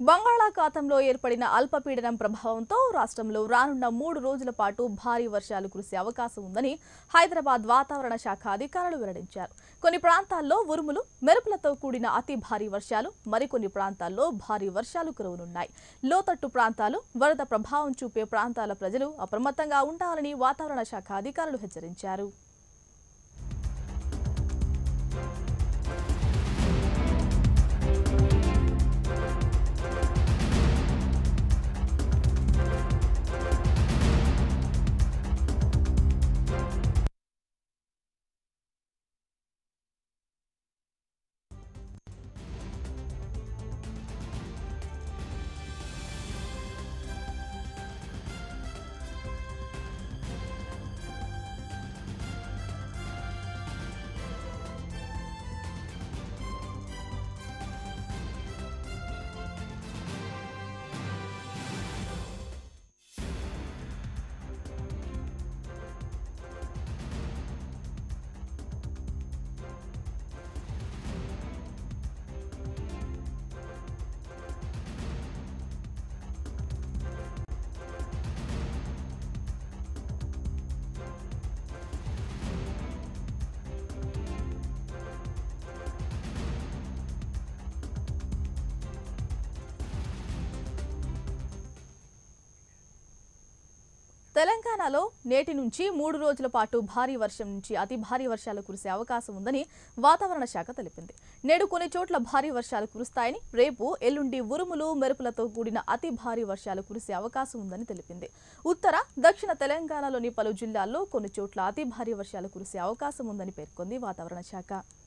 బంగాళాఖాతంలో ఏర్పడిన అల్పపీడనం ప్రభావంతో రాష్ట్రంలో రానున్న మూడు రోజుల పాటు భారీ వర్షాలు కురిసే అవకాశం ఉందని హైదరాబాద్ వాతావరణ శాఖ అధికారులు వెల్లడించారు కొన్ని ప్రాంతాల్లో ఉరుములు మెరుపులతో కూడిన అతి భారీ వర్షాలు మరికొన్ని ప్రాంతాల్లో భారీ వర్షాలు కురవనున్నాయి లోతట్టు ప్రాంతాలు వరద ప్రభావం చూపే ప్రాంతాల ప్రజలు అప్రమత్తంగా ఉండాలని వాతావరణ శాఖ అధికారులు హెచ్చరించారు తెలంగాణలో నేటి నుంచి మూడు రోజుల పాటు భారీ వర్షం నుంచి అతి భారీ వర్షాలు కురిసే అవకాశం ఉందని వాతావరణ శాఖ తెలిపింది నేడు కొన్ని చోట్ల భారీ వర్షాలు కురుస్తాయని రేపు ఎల్లుండి ఉరుములు మెరుపులతో కూడిన అతి భారీ వర్షాలు కురిసే అవకాశం ఉందని తెలిపింది ఉత్తర దక్షిణ తెలంగాణలోని పలు జిల్లాల్లో కొన్ని చోట్ల అతి భారీ వర్షాలు కురిసే అవకాశం ఉందని పేర్కొంది వాతావరణ శాఖ